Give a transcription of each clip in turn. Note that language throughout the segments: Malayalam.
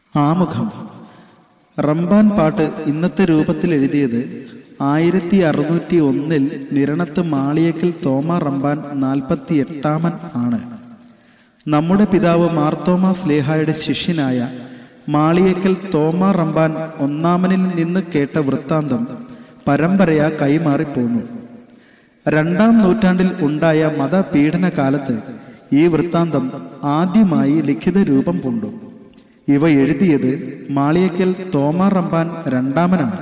ആമുഖം റംബാൻ പാട്ട് ഇന്നത്തെ രൂപത്തിൽ എഴുതിയത് ആയിരത്തി അറുന്നൂറ്റി ഒന്നിൽ നിരണത്ത് മാളിയക്കൽ തോമ റംബാൻ നാൽപ്പത്തി എട്ടാമൻ ആണ് നമ്മുടെ പിതാവ് മാർത്തോമ സ്ലേഹായുടെ ശിഷ്യനായ മാളിയക്കൽ തോമ റംബാൻ ഒന്നാമനിൽ നിന്ന് കേട്ട വൃത്താന്തം പരമ്പരയാ കൈമാറിപ്പോന്നു രണ്ടാം നൂറ്റാണ്ടിൽ ഉണ്ടായ മതപീഡന കാലത്ത് ഈ വൃത്താന്തം ആദ്യമായി ലിഖിത രൂപം പൂണ്ടു ഇവ എഴുതിയത് മാളിയക്കൽ തോമ റംബാൻ രണ്ടാമനാണ്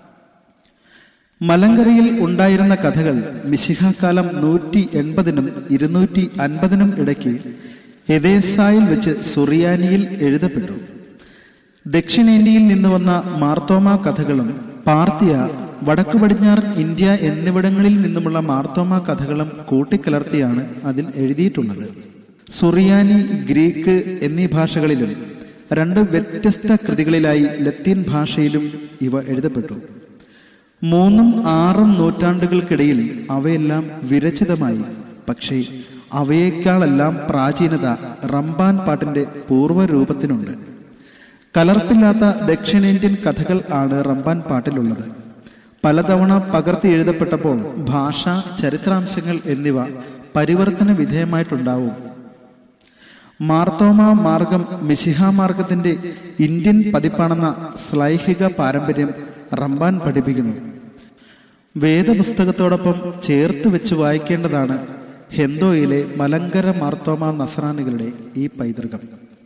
മലങ്കരയിൽ ഉണ്ടായിരുന്ന കഥകൾ മിശിഹാക്കാലം നൂറ്റി എൺപതിനും ഇരുന്നൂറ്റി അൻപതിനും ഇടയ്ക്ക് എതേസായിൽ വെച്ച് സുറിയാനിയിൽ എഴുതപ്പെട്ടു ദക്ഷിണേന്ത്യയിൽ നിന്ന് വന്ന മാർത്തോമ കഥകളും പാർത്തിയ വടക്കു പടിഞ്ഞാറൻ ഇന്ത്യ എന്നിവിടങ്ങളിൽ നിന്നുമുള്ള മാർത്തോമ കഥകളും കൂട്ടിക്കലർത്തിയാണ് അതിൽ എഴുതിയിട്ടുള്ളത് സുറിയാനി ഗ്രീക്ക് എന്നീ ഭാഷകളിലും രണ്ട് വ്യത്യസ്ത കൃതികളിലായി ലത്തീൻ ഭാഷയിലും ഇവ എഴുതപ്പെട്ടു മൂന്നും ആറും നൂറ്റാണ്ടുകൾക്കിടയിൽ അവയെല്ലാം വിരചിതമായി പക്ഷേ അവയേക്കാളെല്ലാം പ്രാചീനത റംബാൻ പാട്ടിന്റെ പൂർവ്വരൂപത്തിനുണ്ട് കലർപ്പില്ലാത്ത ദക്ഷിണേന്ത്യൻ കഥകൾ ആണ് റംബാൻ പാട്ടിലുള്ളത് പലതവണ പകർത്തി എഴുതപ്പെട്ടപ്പോൾ ഭാഷ ചരിത്രാംശങ്ങൾ എന്നിവ പരിവർത്തന വിധേയമായിട്ടുണ്ടാവും മാർത്തോമ മാർഗം മിശിഹ മാർഗത്തിന്റെ ഇന്ത്യൻ പതിപ്പാണെന്ന ശ്ലൈഹിക പാരമ്പര്യം റംബാൻ പഠിപ്പിക്കുന്നു വേദപുസ്തകത്തോടൊപ്പം ചേർത്ത് വെച്ച് വായിക്കേണ്ടതാണ് ഹെന്തോയിലെ മലങ്കര മാർത്തോമ നസ്രാനികളുടെ ഈ പൈതൃകം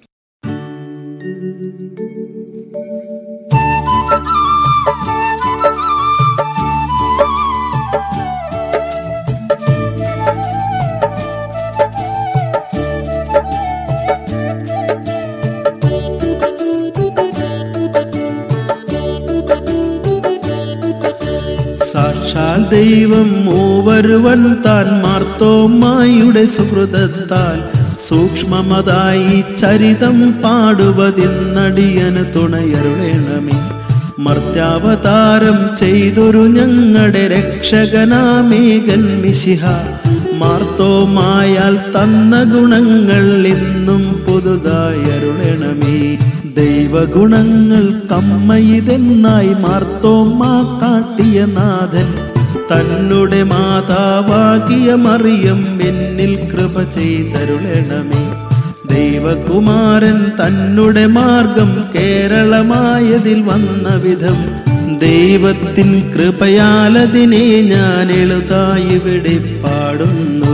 സാക്ഷാൽ ദൈവം മൂവരുവൻ താൻ മാർത്തോമായുടെ സുഹൃതത്താൽ സൂക്ഷ്മമതായി ചരിതം പാടുവതിന്നടിയന് തുണയരുളേണമേ മർത്യാവതാരം ചെയ്തൊരു ഞങ്ങളുടെ രക്ഷകനാമേകൻ മിശിഹ മാർത്തോമായാൽ തന്ന ഗുണങ്ങൾ ഇന്നും പുതുതായി അരുളണമേ ദൈവഗുണങ്ങൾ കമ്മയിതെന്നായി മാർത്തോമാ കാട്ടിയ നാഥൻ തന്നുടെ മാതാവാകിയ മറിയം എന്നിൽ കൃപ ചെയ്തരുളണമേ ദൈവകുമാരൻ തന്നുടെ മാർഗം കേരളമായതിൽ വന്ന വിധം ദൈവത്തിൻ കൃപയാലതിനെ ഞാൻ എളുതായി ഇവിടെ പാടുന്നു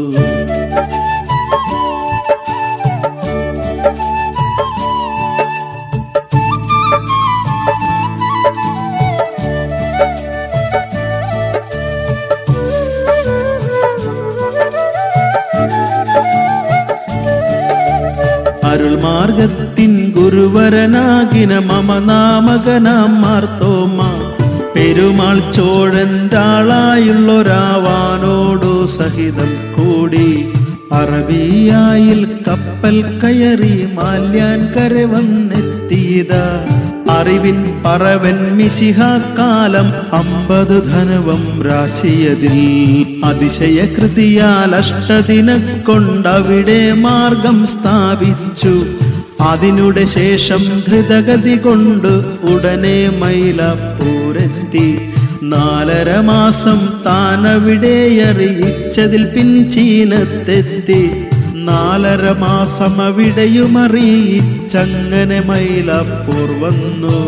അരുൾമാർഗത്തിൻ ഗുരുവരനാകിന മമ നാമകനാം മാർത്തോമ പെരുമാൾ ചോഴൻ്റെ ആളായുള്ളൊരാവാനോടു സഹിതം കൂടി അറബിയായിൽ കപ്പൽ കയറി മാല്യാൻ കര വന്നെത്തിയത അറിവിൻ പറവൻ മിശിഹാക്കാലം അമ്പത് ധനവം രാശിയതിൽ അതിശയകൃതിയാൽ അഷ്ടദിന കൊണ്ടവിടെ മാർഗം സ്ഥാപിച്ചു അതിനുടെ ശേഷം ധൃതഗതി കൊണ്ട് ഉടനെ മൈലപ്പൂരെത്തി നാലര മാസം താനവിടെ അറിയിച്ചതിൽ പിൻചീനത്തെത്തി നാലര മാസം അവിടെയും അറിയിച്ചങ്ങനെ മൈലപ്പൂർ വന്നു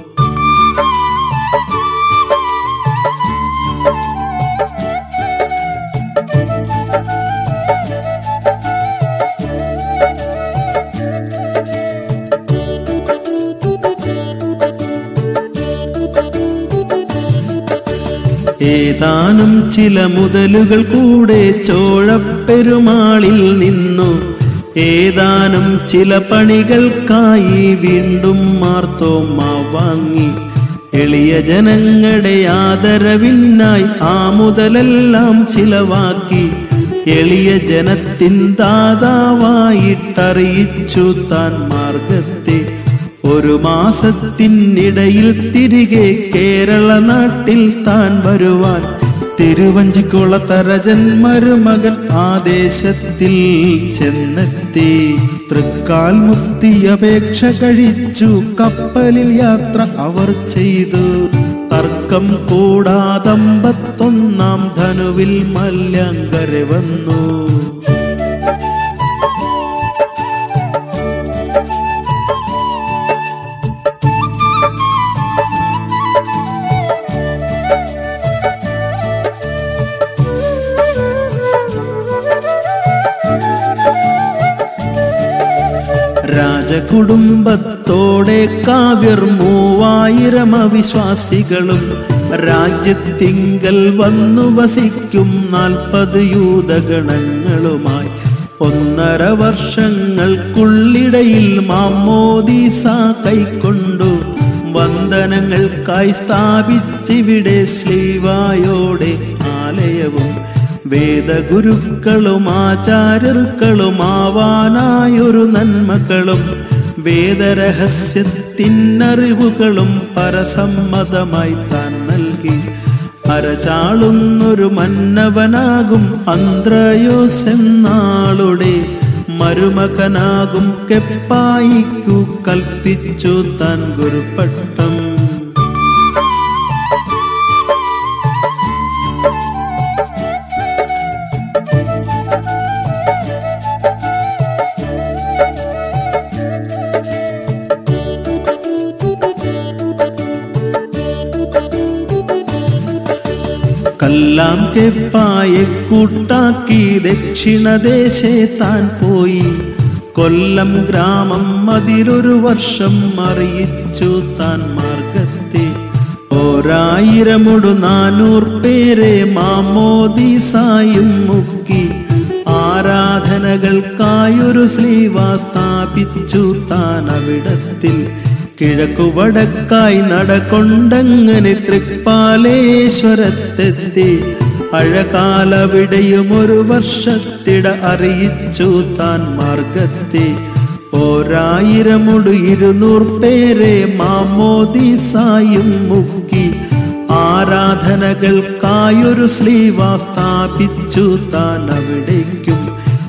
ഏതാനും ചില മുതലുകൾ കൂടെ ചോഴപ്പെരുമാളിൽ നിന്നു ഏതാനും ചില പണികൾക്കായി വീണ്ടും മാർത്തോമ്മ വാങ്ങി എളിയ ജനങ്ങളുടെ ആദരവിനായി ആ മുതലെല്ലാം ചിലവാക്കി എളിയ ജനത്തിൻ ദാതാവായിട്ടറിയിച്ചു താൻ മാർഗത്തെ ഒരു മാസത്തിനിടയിൽ തിരികെ കേരള നാട്ടിൽ താൻ വരുവാൻ തിരുവഞ്ചിക്കുളത്തരജൻ മരുമകൻ ആദേശത്തിൽ ചെന്നെത്തി തൃക്കാൽ മുത്തിയപേക്ഷ കഴിച്ചു കപ്പലിൽ യാത്ര അവർ ചെയ്തു തർക്കം കൂടാതമ്പത്തൊന്നാം ധനുവിൽ മല്യങ്കര വന്നു രാജകുടുംബത്തോടെ കാവ്യർ മൂവായിരം അവിശ്വാസികളും രാജ്യത്തിങ്കൽ വന്നു വസിക്കും നാൽപ്പത് യൂതഗണങ്ങളുമായി ഒന്നര വർഷങ്ങൾക്കുള്ളിടയിൽ മാമോദീസ കൈക്കൊണ്ടു വന്ദനങ്ങൾക്കായി സ്ഥാപിച്ചിവിടെ ശ്ലീവായോടെ ആലയവും വേദഗുരുക്കളും ആചാര്യർക്കളുമാവാനായൊരു നന്മകളും വേദരഹസ്യത്തിനറിവുകളും പരസമ്മതമായി താൻ നൽകി അരചാളുന്നൊരു മന്നവനാകും അന്ത്രയോസ് എന്നാളുടെ മരുമകനാകും കെപ്പായിക്കു കൽപ്പിച്ചു താൻ ഗുരുപട്ടം കല്ലാം കെപ്പായെ കൂട്ടാക്കി ദക്ഷിണദേശേ താൻ പോയി കൊല്ലം ഗ്രാമം അതിലൊരു വർഷം അറിയിച്ചു താൻ മാർഗത്തെ ഓരായിരമൊടു നാനൂർ പേരെ മാമോദീസായും മുക്കി ആരാധനകൾക്കായൊരു സ്ലീവ സ്ഥാപിച്ചു താൻ അവിടത്തിൽ കിഴക്കുവടക്കായി നടകൊണ്ടങ്ങനെ തൃപ്പാലേശ്വരത്തെത്തി അഴകാലവിടെയും ഒരു വർഷത്തിട അറിയിച്ചു താൻ മാർഗത്തെ ഓരായിരമൊടു ഇരുന്നൂർ പേരെ മാമോദീസായും മുക്കി ആരാധനകൾക്കായൊരു സ്ലീവ സ്ഥാപിച്ചു താൻ അവിടേക്കും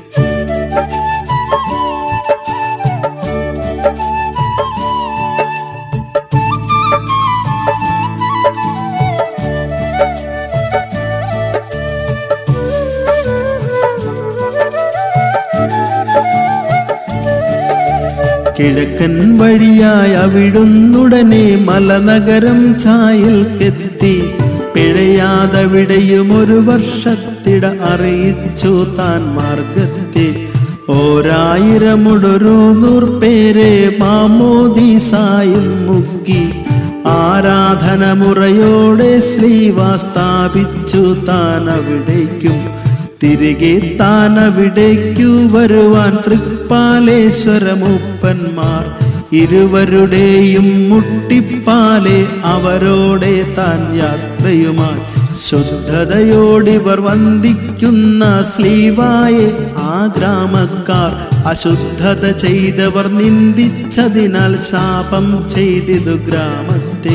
കിഴക്കൻ വഴിയായി അവിടുന്നുടനെ മലനഗരം ചായൽക്കെത്തി പിഴയാതവിടെയും ഒരു വർഷത്തിട അറിയിച്ചു താൻ മാർഗത്തെ ഓരായിരമുടൊരു നൂർ പേരെ മാമോദീസായും മുക്കി ആരാധന മുറയോടെ ശ്രീവ സ്ഥാപിച്ചു താൻ അവിടേക്കും തിരികെ താൻ അവിടേക്കു വരുവാൻ തൃപ്പാലേശ്വരമൂപ്പന്മാർ ഇരുവരുടെയും മുട്ടിപ്പാലെ അവരോടെ താൻ യാത്രയുമായി ശുദ്ധതയോടിവർ വന്ദിക്കുന്ന സ്ലീവായെ ആ ഗ്രാമക്കാർ അശുദ്ധത ചെയ്തവർ നിന്ദിച്ചതിനാൽ ശാപം ചെയ്തിതു ഗ്രാമത്തെ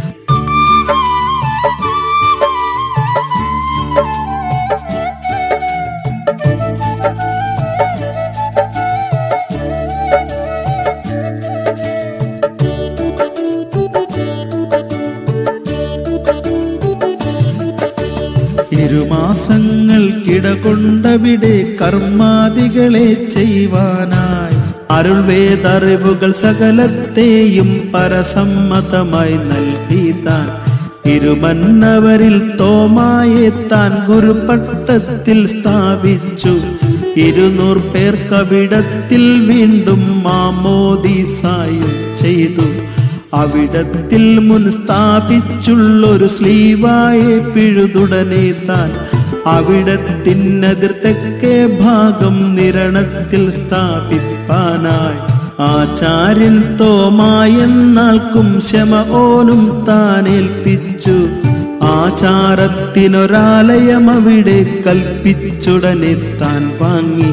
ഇരുമാസങ്ങൾക്കിട കൊണ്ടവിടെ കർമാദികളെ ചെയ്യുവാനായി അരുൾവേദറിവുകൾ സകലത്തെയും പരസമ്മതമായി നൽകി താൻ ഇരുമന്നവരിൽ തോമായെ താൻ ഗുരുപട്ടത്തിൽ സ്ഥാപിച്ചു ഇരുന്നൂർ പേർ കവിടത്തിൽ വീണ്ടും മാമോദീസായും ചെയ്തു അവിടത്തിൽ മുൻ സ്ഥാപിച്ചുള്ളൊരു സ്ലീവായെ പിഴുതുടനെ താൻ അവിടത്തിനെതിർ തെക്കേ ഭാഗം നിരണത്തിൽ സ്ഥാപിപ്പാനായി ആചാര്യൻ തോമായെന്നാൾക്കും ശമ ഓനും താൻ ഏൽപ്പിച്ചു ആചാരത്തിനൊരാലയം അവിടെ കൽപ്പിച്ചുടനെ താൻ വാങ്ങി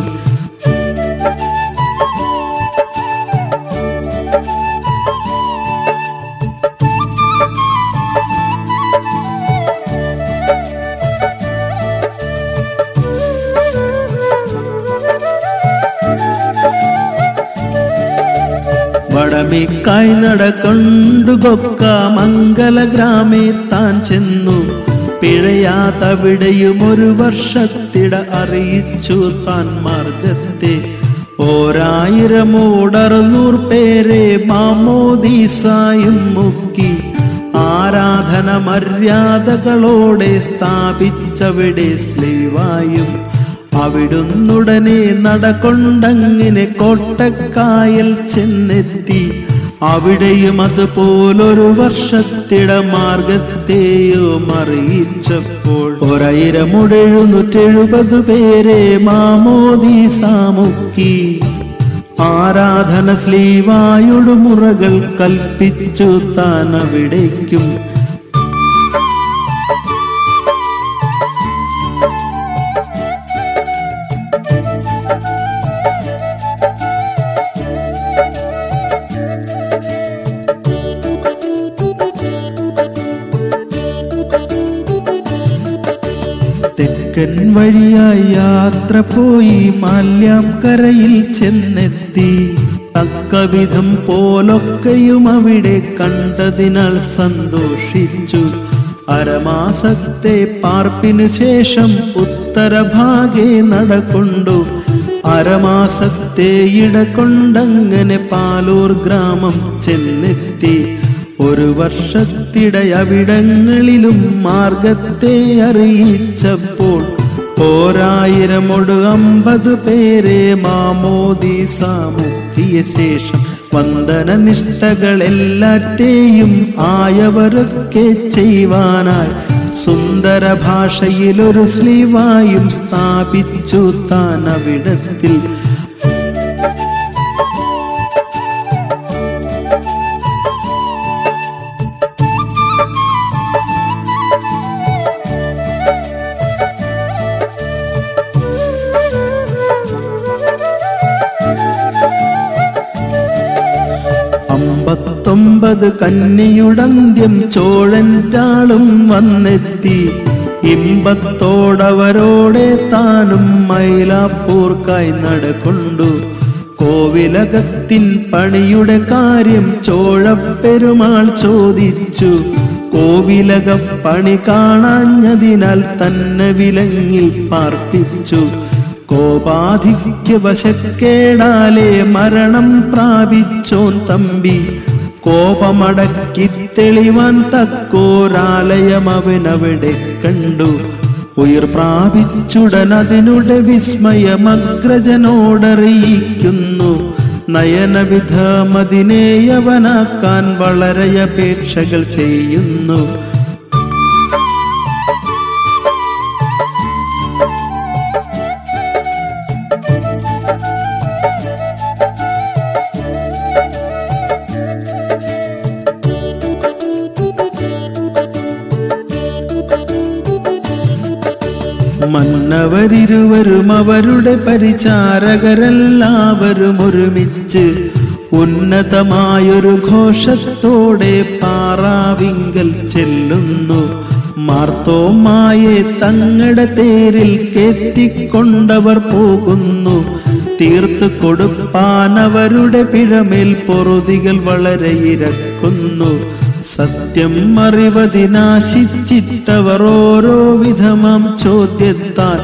വടമേക്കായി നടക്കൊണ്ടു കൊക്ക മംഗലഗ്രാമേ താൻ ചെന്നു പിഴയാതവിടെയും ഒരു വർഷത്തിട അറിയിച്ചു താൻ മാർഗത്തെ ഓരായിരമോടറുന്നൂർ പേരെ മാമോദീസായും മുക്കി ആരാധന മര്യാദകളോടെ സ്ഥാപിച്ചവിടെ സ്ലീവായും അവിടുന്നുടനെ നടകൊണ്ടങ്ങിനെ കോട്ടക്കായൽ ചെന്നെത്തി അവിടെയും അതുപോലൊരു വർഷത്തിട മാർഗത്തെയും അറിയിച്ചപ്പോൾ ഒരായിരമുടെഴുന്നൂറ്റെഴുപത് പേരെ മാമോദീസാമുക്കി ആരാധന സ്ലീവായുടെ മുറകൾ കൽപ്പിച്ചു താൻ അവിടേക്കും തെക്കൻ വഴിയായി യാത്ര പോയി മാല്യാം കരയിൽ ചെന്നെത്തി തക്കവിധം പോലൊക്കെയും അവിടെ കണ്ടതിനാൽ സന്തോഷിച്ചു അരമാസത്തെ പാർപ്പിനു ശേഷം ഉത്തരഭാഗെ നടക്കൊണ്ടു അരമാസത്തെ ഇടകൊണ്ടങ്ങനെ പാലൂർ ഗ്രാമം ചെന്നെത്തി ഒരു വർഷത്തിടയവിടങ്ങളിലും മാർഗത്തെ അറിയിച്ചപ്പോൾ ഓരായിരമൊട് അമ്പത് പേരെ മാമോദീസാമുക്കിയ ശേഷം വന്ദന നിഷ്ഠകളെല്ലാറ്റേയും ആയവരൊക്കെ ചെയ്യുവാനായി സുന്ദര ഭാഷയിലൊരു സ്ലീവായും സ്ഥാപിച്ചു താൻ അവിടത്തിൽ അമ്പത്തൊമ്പത് കന്നിയുടന്ത്യം ചോഴൻറ്റാളും വന്നെത്തി ഇമ്പത്തോടവരോടെ താനും മൈലാപ്പൂർക്കായി നടക്കൊണ്ടു കോവിലകത്തിൻ പണിയുടെ കാര്യം ചോഴപ്പെരുമാൾ ചോദിച്ചു കോവിലക പണി കാണാഞ്ഞതിനാൽ തന്നെ വിലങ്ങിൽ പാർപ്പിച്ചു കോപാധിക്യ വശക്കേടാലെ മരണം പ്രാപിച്ചോൻ തമ്പി കോപമടക്കി തെളിവാൻ തക്കോരാലയം അവനവിടെ കണ്ടു ഉയർ പ്രാപിച്ചുടൻ അതിനുടെ വിസ്മയമഗ്രജനോടറിയിക്കുന്നു നയനവിധമതിനെ യവനാക്കാൻ വളരെ അപേക്ഷകൾ ചെയ്യുന്നു മന്നവരിരുവരും അവരുടെ പരിചാരകരെല്ലാവരും ഒരുമിച്ച് ഉന്നതമായൊരു ഘോഷത്തോടെ പാറാവിങ്കൽ ചെല്ലുന്നു മാർത്തോമായെ തങ്ങളുടെ തേരിൽ കയറ്റിക്കൊണ്ടവർ പോകുന്നു തീർത്തു കൊടുപ്പാൻ അവരുടെ പിഴമേൽ പൊറുതികൾ വളരെ ഇരക്കുന്നു സത്യം അറിവതിനാശിച്ചിട്ടവർ ഓരോ വിധമാം ചോദ്യത്താൽ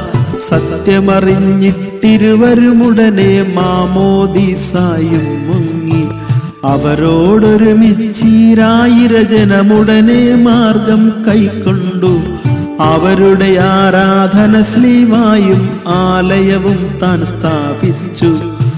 സത്യമറിഞ്ഞിട്ടിരുവരുമുടനെ മാമോദീസായും മുങ്ങി അവരോടൊരുമിച്ചീരായിരജനമുടനെ മാർഗം കൈക്കൊണ്ടു അവരുടെ ആരാധന സ്ലീവായും ആലയവും താൻ സ്ഥാപിച്ചു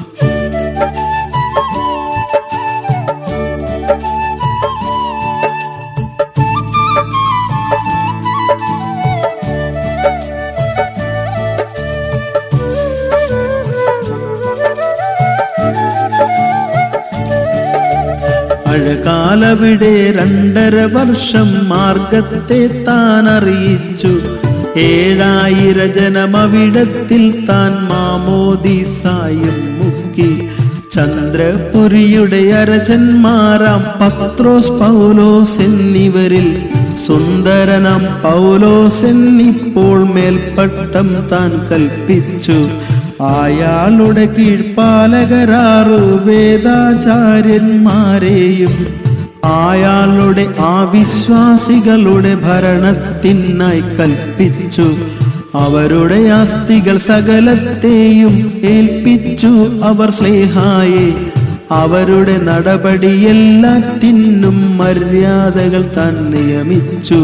അഴകാലവിടെ രണ്ടര വർഷം മാർഗത്തെ താൻ അറിയിച്ചു ഏഴായിര ജനമവിടത്തിൽ താൻ മാമോദീസായും മുക്കി ചന്ദ്രപുരിയുടെ അരജന്മാരാം പത്രോസ് പൗലോസ് എന്നിവരിൽ സുന്ദരനാം പൗലോസ് എന്നിപ്പോൾ മേൽപ്പട്ടം താൻ കൽപ്പിച്ചു അയാളുടെ കീഴ്പാലകരാറു വേദാചാര്യന്മാരെയും അയാളുടെ ആ വിശ്വാസികളുടെ ഭരണത്തിനായി കൽപ്പിച്ചു അവരുടെ ആസ്തികൾ സകലത്തെയും ഏൽപ്പിച്ചു അവർ സ്നേഹായെ അവരുടെ നടപടിയെല്ലാറ്റിനും മര്യാദകൾ താൻ നിയമിച്ചു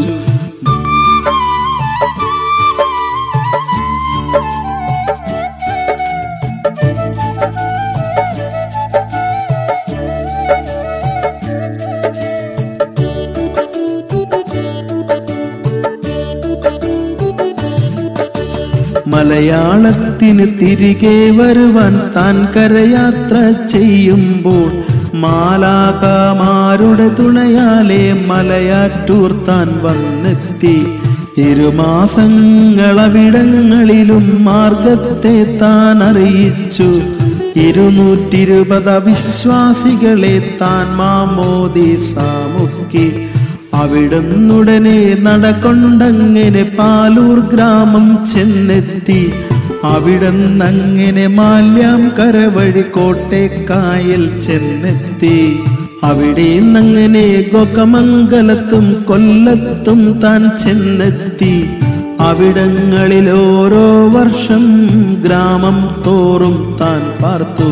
മലയാളത്തിന് തിരികെ വരുവാൻ താൻ കരയാത്ര ചെയ്യുമ്പോൾ മാലാകമാരുടെ തുണയാലെ മലയാറ്റൂർ താൻ വന്നെത്തി ഇരുമാസങ്ങളവിടങ്ങളിലും മാർഗത്തെ താൻ അറിയിച്ചു ഇരുന്നൂറ്റിരുപത് വിശ്വാസികളെ താൻ മാമോദി സാമുക്കി അവിടുന്നുടനെ നടക്കൊണ്ടങ്ങനെ പാലൂർ ഗ്രാമം ചെന്നെത്തി അവിടുന്നങ്ങനെ മാല്യാം കരവഴി കോട്ടേക്കായൽ ചെന്നെത്തി അവിടെ നിന്നങ്ങനെ ഗോകമംഗലത്തും കൊല്ലത്തും താൻ ചെന്നെത്തി അവിടങ്ങളിൽ ഓരോ വർഷം ഗ്രാമം തോറും താൻ പാർത്തു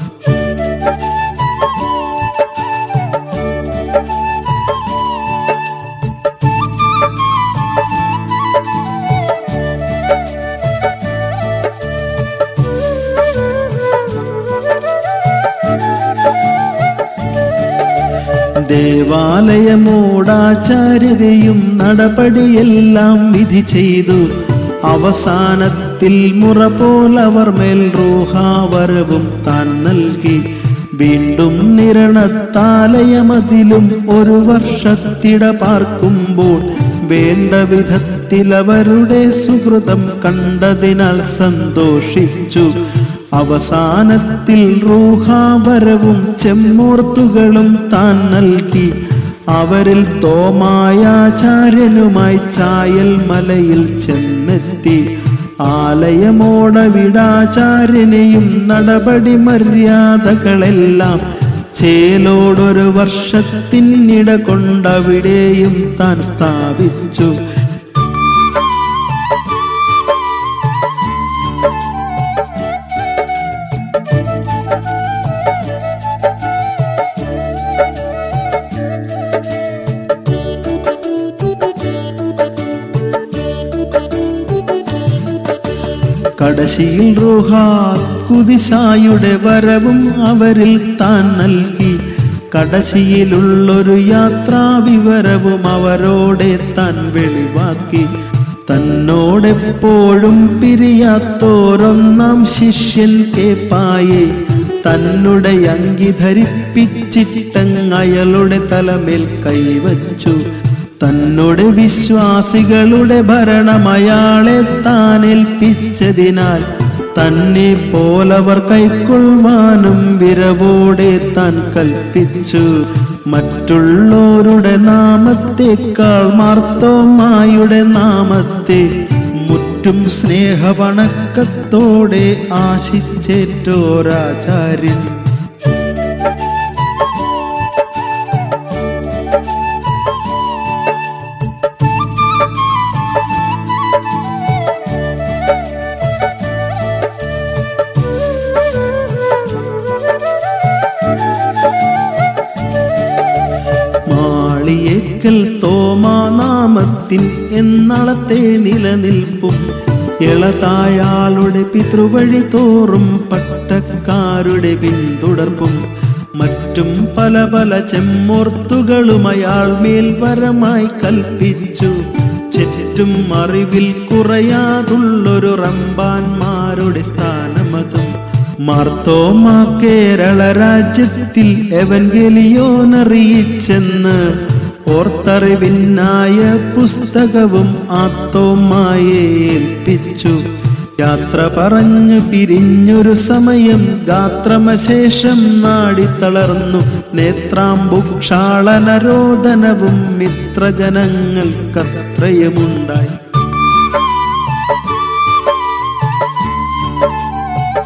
ദേവാലയമോടാചാര്യരെയും നടപടിയെല്ലാം വിധി ചെയ്തു അവസാനത്തിൽ മുറ പോലവർ മേൽ റൂഹാവരവും താൻ നൽകി വീണ്ടും നിരണത്താലയമതിലും ഒരു വർഷത്തിട പാർക്കുമ്പോൾ വേണ്ട വിധത്തിൽ അവരുടെ സുഹൃതം കണ്ടതിനാൽ സന്തോഷിച്ചു അവസാനത്തിൽ റൂഹാവരവും ചെമ്മൂർത്തുകളും താൻ നൽകി അവരിൽ തോമായാചാര്യനുമായി ചായൽ മലയിൽ ചെന്നെത്തി ആലയമോടവിടാചാര്യനെയും നടപടി മര്യാദകളെല്ലാം ചേലോടൊരു വർഷത്തിനിട കൊണ്ടവിടെയും താൻ സ്ഥാപിച്ചു കടശിയിൽ റൂഹാത്ത് കുതിശായുടെ വരവും അവരിൽ താൻ നൽകി കടശിയിലുള്ളൊരു യാത്രാ വിവരവും അവരോടെ താൻ വെളിവാക്കി തന്നോടെപ്പോഴും പിരിയാത്തോരൊന്നാം ശിഷ്യൻ കേപ്പായെ തന്നെ അങ്കി ധരിപ്പിച്ചിട്ടങ്ങയളുടെ തലമേൽ കൈവച്ചു തന്നോട് വിശ്വാസികളുടെ ഭരണമയാളെ താൻ ഏൽപ്പിച്ചതിനാൽ തന്നെ പോലവർ കൈക്കൊള്ളുവാനും വിരവോടെ താൻ കൽപ്പിച്ചു മറ്റുള്ളവരുടെ നാമത്തെക്കാൾ മാർത്തോമായുടെ നാമത്തെ മുറ്റും സ്നേഹവണക്കത്തോടെ ആശിച്ചേറ്റോരാചാര്യൻ മാളിയേക്കൽ തോമാനാമത്തിൻ എന്നളത്തെ നിലനിൽപ്പും ഇളതായാളുടെ പിതൃവഴി തോറും പട്ടക്കാരുടെ പിന്തുടർപ്പും മറ്റും പല പല ചെമ്മോർത്തുകളും അയാൾ മേൽവരമായി കൽപ്പിച്ചു ചുറ്റും അറിവിൽ കുറയാതുള്ളൊരു റമ്പാന്മാരുടെ സ്ഥാനമതും മാർത്തോമാ കേരള രാജ്യത്തിൽ എവൻഗലിയോനറിയിച്ചെന്ന് ഓർത്തറിവിനായ പുസ്തകവും ആത്തോമായെ ഏൽപ്പിച്ചു യാത്ര പറഞ്ഞു പിരിഞ്ഞൊരു സമയം ഗാത്രമശേഷം നാടിത്തളർന്നു നേത്രാംബുക്ഷാളനരോദനവും മിത്രജനങ്ങൾക്കത്രയുമുണ്ടായി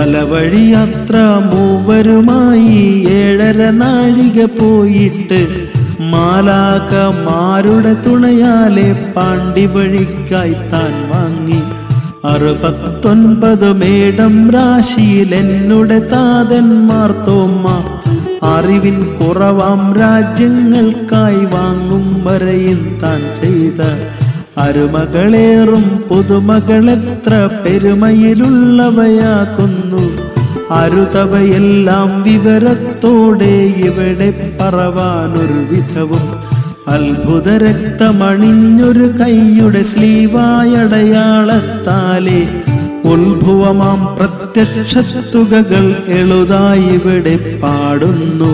മലവഴിയാത്ര മൂവരുമായി ഏഴര നാഴിക പോയിട്ട് മാലാകമാരുടെ തുണയാലെ പാണ്ടി വഴിക്കായി താൻ വാങ്ങി അറുപത്തൊൻപത് മേടം രാശിയിൽ എന്നുടെ താതന്മാർ തോമ്മ അറിവിൻ കുറവാം രാജ്യങ്ങൾക്കായി വാങ്ങും വരയിൽ താൻ ചെയ്ത അരുമകളേറും പുതുമകളെത്ര പെരുമയിലുള്ളവയാക്കുന്നു അരുതവയെല്ലാം വിവരത്തോടെ ഇവിടെ പറവാനൊരു വിധവും അത്ഭുത രക്തമണിഞ്ഞൊരു കൈയുടെ സ്ലീവായടയാളത്താലെ ഉത്ഭവമാം പ്രത്യക്ഷത്തുകകൾ എളുതായി ഇവിടെ പാടുന്നു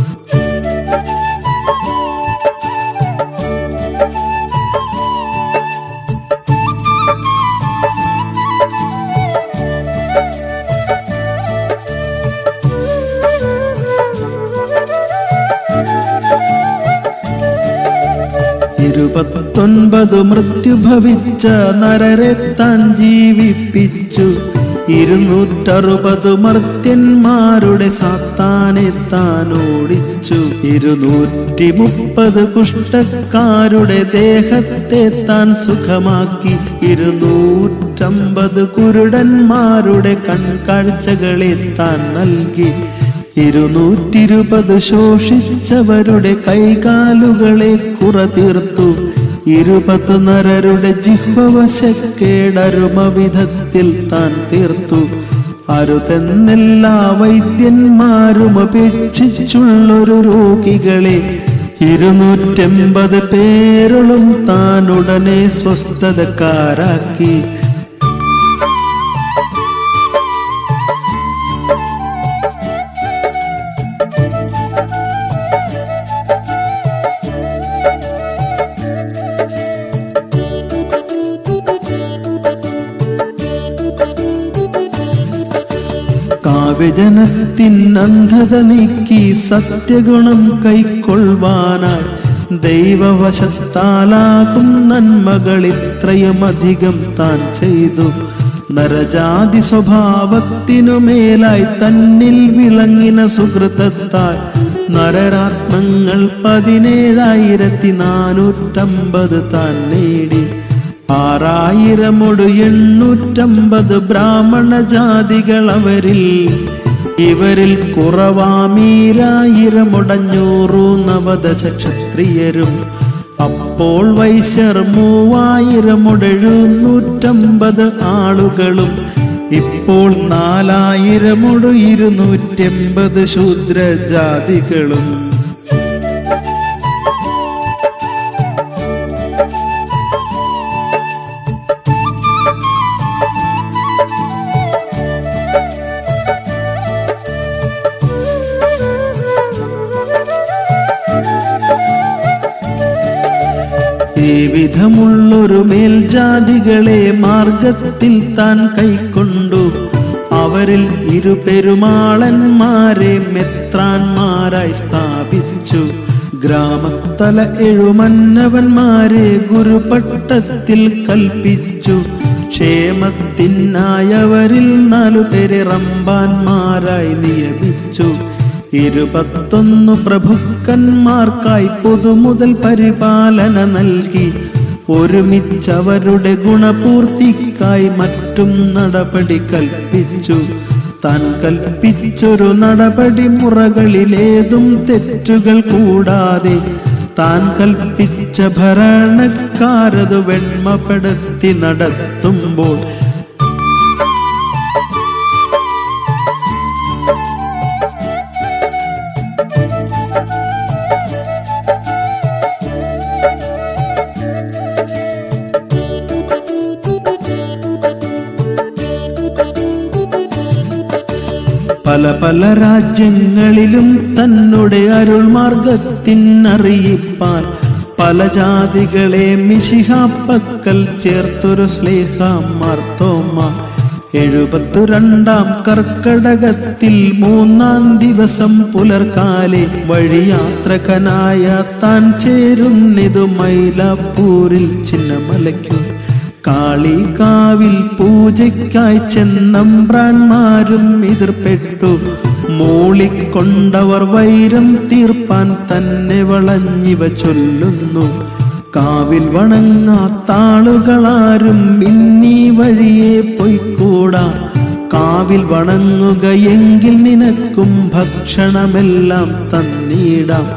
ഇരുപത്തൊൻപത് മൃത്യുഭവിച്ച നരരെ താൻ ജീവിപ്പിച്ചു ഇരുന്നൂറ്ററുപത് മർത്യന്മാരുടെ സാത്താനെ താൻ ഓടിച്ചു ഇരുന്നൂറ്റി മുപ്പത് കുഷ്ഠക്കാരുടെ ദേഹത്തെ താൻ സുഖമാക്കി ഇരുന്നൂറ്റമ്പത് കുരുടന്മാരുടെ കൺകാഴ്ചകളെ താൻ നൽകി ഇരുന്നൂറ്റിരുപത് ശോഷിച്ചവരുടെ കൈകാലുകളെ കുറ തീർത്തു ഇരുപത് നരരുടെ ജിഹ്വവശക്കേടരുമ വിധത്തിൽ താൻ തീർത്തു അരുതെന്നെല്ലാ വൈദ്യന്മാരും അപേക്ഷിച്ചുള്ളൊരു രോഗികളെ ഇരുന്നൂറ്റമ്പത് പേരോളം താൻ ഉടനെ സ്വസ്ഥതക്കാരാക്കി കാവ്യജനത്തിൻ അന്ധത നീക്കി സത്യഗുണം കൈക്കൊള്ളുവാനായി ദൈവവശത്താലാകും നന്മകൾ ഇത്രയും അധികം താൻ ചെയ്തു നരജാതി സ്വഭാവത്തിനു മേലായി തന്നിൽ വിളങ്ങിന സുഹൃതത്താൽ നരരാത്മങ്ങൾ പതിനേഴായിരത്തി നാനൂറ്റമ്പത് താൻ നേടി ആറായിരമൊട് എണ്ണൂറ്റമ്പത് ബ്രാഹ്മണ ജാതികൾ അവരിൽ ഇവരിൽ കുറവാമീരായിരമുടഞ്ഞൂറു നവദശ ക്ഷത്രിയരും അപ്പോൾ വൈശ്യർ മൂവായിരമുടെഴുന്നൂറ്റമ്പത് ആളുകളും ഇപ്പോൾ നാലായിരമൊടു ഇരുന്നൂറ്റമ്പത് ശൂദ്രജാതികളും ഈ വിധമുള്ളൊരു മേൽജാതികളെ മാർഗത്തിൽ താൻ കൈക്കൊണ്ടു അവരിൽ ഇരുപെരുമാളന്മാരെ മെത്രാന്മാരായി സ്ഥാപിച്ചു ഗ്രാമത്തല എഴുമന്നവന്മാരെ ഗുരുപട്ടത്തിൽ കൽപ്പിച്ചു ക്ഷേമത്തിനായവരിൽ നാലുപേരെ റമ്പാന്മാരായി നിയമിച്ചു ഇരുപത്തൊന്നു പ്രഭുക്കന്മാർക്കായി പൊതുമുതൽ പരിപാലന നൽകി ഒരുമിച്ചവരുടെ ഗുണപൂർത്തിക്കായി മറ്റും നടപടി കൽപ്പിച്ചു താൻ കൽപ്പിച്ചൊരു നടപടി മുറകളിലേതും തെറ്റുകൾ കൂടാതെ താൻ കൽപ്പിച്ച ഭരണക്കാരത് വെണ്മപ്പെടുത്തി നടത്തുമ്പോൾ പല പല രാജ്യങ്ങളിലും തന്നെ അരുൾമാർഗത്തിനറിയിപ്പാൻ പല ജാതികളെ മിശിഹാപ്പക്കൽ ചേർത്തൊരു സ്ലേഹമാർത്തോമ എഴുപത്തു രണ്ടാം കർക്കടകത്തിൽ മൂന്നാം ദിവസം പുലർക്കാലെ വഴിയാത്രകനായ താൻ ചേരുന്നിതു മൈലാപ്പൂരിൽ ചിന്നമലയ്ക്കു കാളികാവിൽ പൂജയ്ക്കായി ചെന്നമ്പ്രാന്മാരും എതിർപ്പെട്ടു മൂളിക്കൊണ്ടവർ വൈരം തീർപ്പാൻ തന്നെ വളഞ്ഞിവ ചൊല്ലുന്നു കാവിൽ വണങ്ങാത്താളുകളാരും ഇന്നീ വഴിയെ പൊയ്ക്കൂടാ കാവിൽ വണങ്ങുകയെങ്കിൽ നിനക്കും ഭക്ഷണമെല്ലാം തന്നീടാം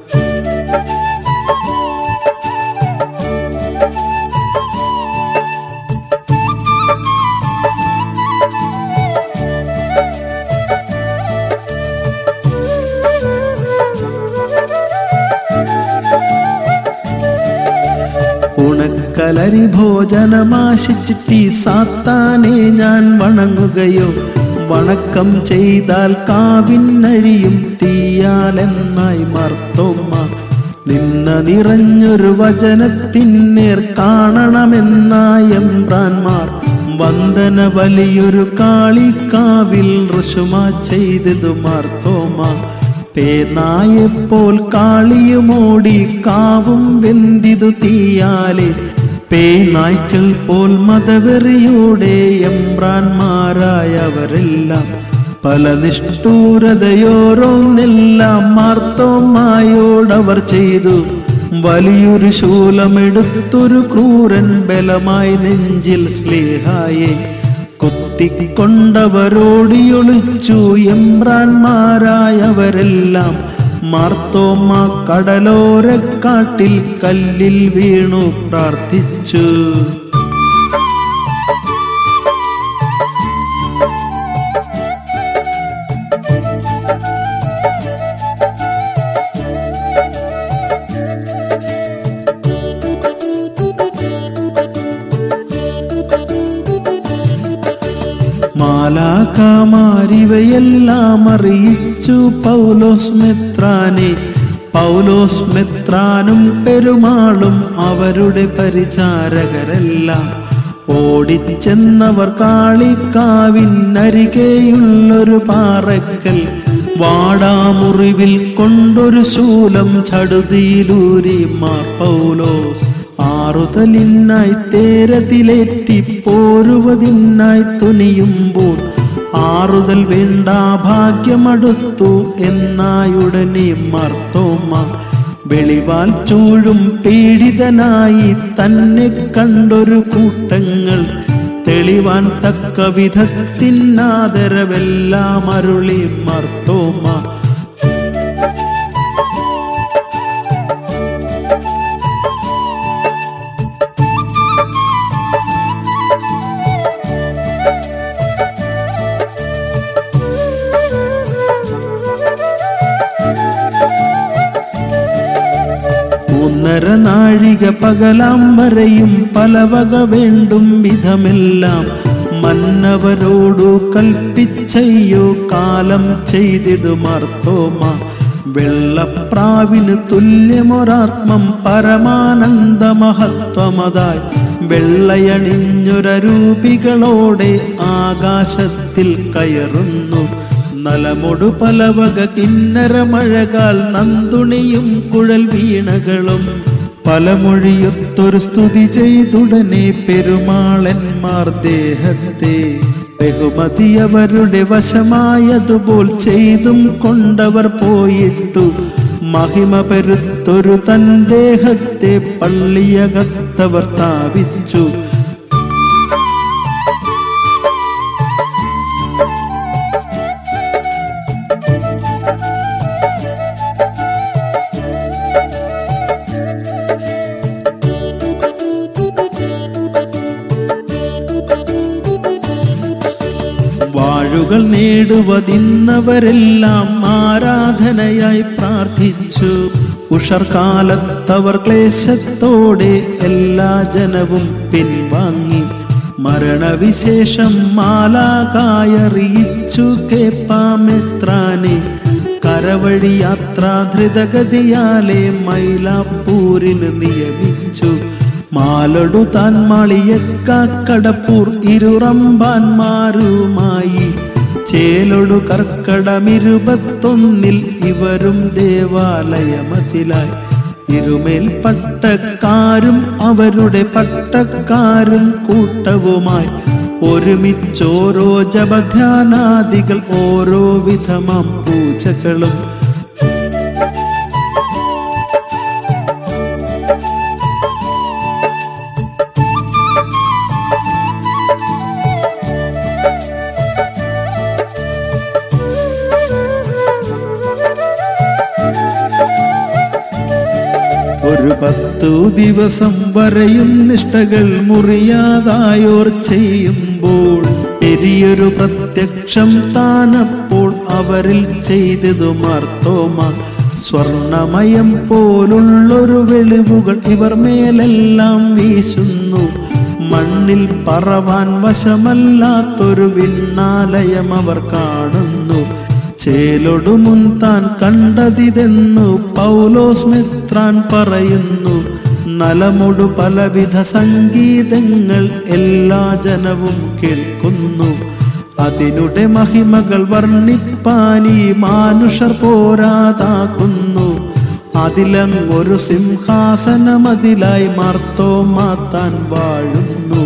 ഉണക്കലരി ഭോജനമാശിച്ചിട്ടി സാത്താനെ ഞാൻ വണങ്ങുകയോ വണക്കം ചെയ്താൽ കാവിനഴിയും തീയാലെന്നായി മർത്തോമ്മ നിന്ന നിറഞ്ഞൊരു വചനത്തിന്നേർ കാണണമെന്നായ എംബ്രാൻമാർ വന്ദന വലിയൊരു കാളിക്കാവിൽ ഋഷുമ ചെയ്തതു മാർത്തോമ പേനായെപ്പോൾ കാളിയുമോടി കാവും വെന്തിതു തീയാലെ പേനായ്ക്കൾ പോൽ മതവെറിയോടെ എംബ്രാന്മാരായവരെല്ലാം പല നിഷ്ഠൂരതയോരോന്നെല്ലാം മാർത്തോമായോടവർ ചെയ്തു വലിയൊരു ശൂലമെടുത്തൊരു ക്രൂരൻ ബലമായി നെഞ്ചിൽ സ്ലേഹായെ കുത്തിക്കൊണ്ടവരോടിയൊളിച്ചു എംബ്രാന്മാരായവരെല്ലാം മാർത്തോമ കടലോരക്കാട്ടിൽ കല്ലിൽ വീണു പ്രാർത്ഥിച്ചു മാലാകാമാരിവയെല്ലാം അറിയിച്ചു പൗലോസ് മെത്രാനെ പൗലോസ് മെത്രാനും പെരുമാളും അവരുടെ പരിചാരകരെല്ലാം ഓടിച്ചെന്നവർ കാളിക്കാവിനരികെയുള്ളൊരു പാറക്കൽ വാടാമുറിവിൽ കൊണ്ടൊരു ശൂലം ചടുതിയിലൂരി മാർ പൗലോസ് ആറുതലിനായി തേരത്തിലേറ്റി പോരുവതിനായി തുനിയുമ്പോൾ ആറുതൽ വേണ്ട ഭാഗ്യമടുത്തു എന്നായുടനെ മർത്തോമ്മ വെളിവാൽ ചൂഴും പീഡിതനായി തന്നെ കണ്ടൊരു കൂട്ടങ്ങൾ തെളിവാൻ തക്ക വിധത്തിനാദരവെല്ലാം അരുളി മർത്തോമ്മ മൂന്നര നാഴിക പകലാം വരെയും പലവക വേണ്ടും വിധമെല്ലാം മന്നവരോടു കൽപ്പിച്ചയ്യോ കാലം ചെയ്തിതു മർത്തോമ വെള്ളപ്രാവിന് തുല്യമൊരാത്മം പരമാനന്ദ മഹത്വമതായി വെള്ളയണിഞ്ഞൊരൂപികളോടെ ആകാശത്തിൽ കയറുന്നു നലമൊടു പലവക കിന്നര മഴകാൽ നന്തുണിയും കുഴൽ വീണകളും പലമൊഴിയൊത്തൊരു സ്തുതി ചെയ്തുടനെ പെരുമാളന്മാർ ദേഹത്തെ ബഹുമതി അവരുടെ വശമായതുപോൽ ചെയ്തും കൊണ്ടവർ പോയിട്ടു മഹിമ പെരുത്തൊരു തൻ ദേഹത്തെ പള്ളിയകത്തവർ സ്ഥാപിച്ചു വാഴുകൾ നേടുവതിന്നവരെല്ലാം ആരാധനയായി പ്രാർത്ഥിച്ചു ഉഷർകാലത്തവർ ക്ലേശത്തോടെ എല്ലാ ജനവും പിൻവാങ്ങി മരണവിശേഷം മാലാകായറിയിച്ചു കേപ്പാമെത്രാനെ കരവഴി യാത്രാ ധൃതഗതിയാലെ മൈലാപ്പൂരിന് നിയമിച്ചു മാലടു താൻ മാളിയക്കാക്കടപ്പൂർ ഇരുറമ്പാന്മാരുമായി ചേലൊടു കർക്കടമിരുപത്തൊന്നിൽ ഇവരും ദേവാലയമതിലായി ഇരുമേൽ പട്ടക്കാരും അവരുടെ പട്ടക്കാരും കൂട്ടവുമായി ഒരുമിച്ചോരോ ജപധ്യാനാദികൾ ഓരോ വിധമാം പൂജകളും ഒരു പത്തു ദിവസം വരെയും നിഷ്ഠകൾ മുറിയാതായോർ ചെയ്യുമ്പോൾ പെരിയൊരു പ്രത്യക്ഷം താനപ്പോൾ അവരിൽ ചെയ്തതു മാർത്തോമ സ്വർണമയം പോലുള്ളൊരു വെളിവുകൾ ഇവർ മേലെല്ലാം വീശുന്നു മണ്ണിൽ പറവാൻ വശമല്ലാത്തൊരു വിണ്ണാലയം അവർ കാണുന്നു ചേലൊടു മുൻ താൻ കണ്ടതിതെന്നു പൗലോസ് മിത്രാൻ പറയുന്നു നലമൊടു പലവിധ സംഗീതങ്ങൾ എല്ലാ ജനവും കേൾക്കുന്നു അതിനുടെ മഹിമകൾ വർണ്ണിപ്പാനീ മാനുഷർ പോരാതാക്കുന്നു അതിലങ്ങൊരു സിംഹാസനമതിലായി മാർത്തോമാത്താൻ വാഴുന്നു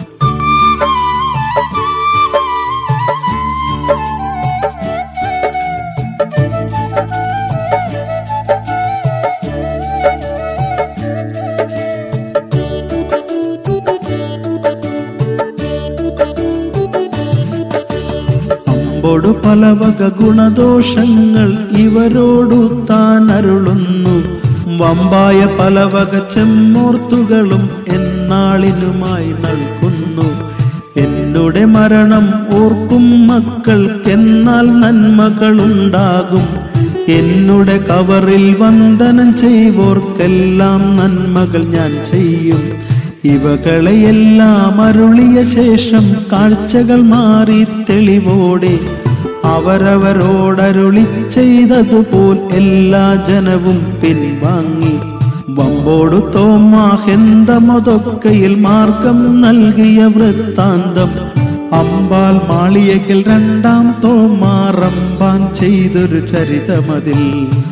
അമ്പൊടു പലവക ഗുണദോഷങ്ങൾ ഇവരോടു താൻ അരുളുന്നു വമ്പായ പലവക ചെമ്മോർത്തുകളും എന്നാളിനുമായി നൽകുന്നു എന്നുടെ മരണം ഓർക്കും മക്കൾക്കെന്നാൽ നന്മകളുണ്ടാകും എന്നുടെ കവറിൽ വന്ദനം ചെയ്വോർക്കെല്ലാം നന്മകൾ ഞാൻ ചെയ്യും ഇവകളെയെല്ലാം അരുളിയ ശേഷം കാഴ്ചകൾ മാറി തെളിവോടെ അവരവരോടരുളി ചെയ്തതുപോൽ എല്ലാ ജനവും പിൻവാങ്ങി വമ്പോടു തോമാഹെന്തമതൊക്കയിൽ മാർഗം നൽകിയ വൃത്താന്തം അമ്പാൽ മാളിയകിൽ രണ്ടാം തോമാറമ്പാൻ ചെയ്തൊരു ചരിതമതിൽ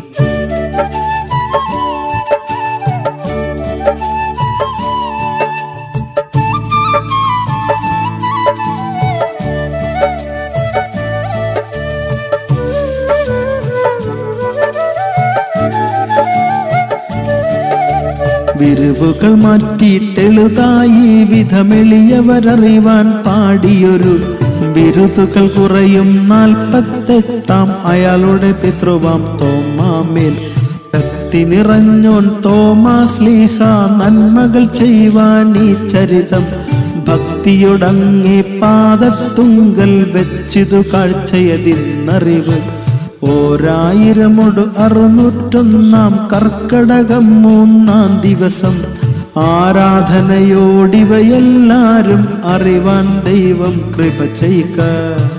വിരിവുകൾ മാറ്റിയിട്ടെളുതായി വിധമെളിയവരറിവാൻ പാടിയൊരു ബിരുദുകൾ കുറയും നാൽപ്പത്തെട്ടാം അയാളുടെ പിതൃവാം തോമാമേൽ ശക്തി നിറഞ്ഞോൻ തോമാസ്ലീഹ നന്മകൾ ചെയ്യുവാൻ ഈ ചരിതം ഭക്തിയുടങ്ങേ പാദത്തുങ്കൽ വെച്ചിതു കാഴ്ചയതിന്നറിവ് ഓരായിരമൊടു അറുന്നൂറ്റൊന്നാം കർക്കടകം മൂന്നാം ദിവസം ആരാധനയോടിവയെല്ലാരും അറിവാൻ ദൈവം കൃപ ചെയ്യുക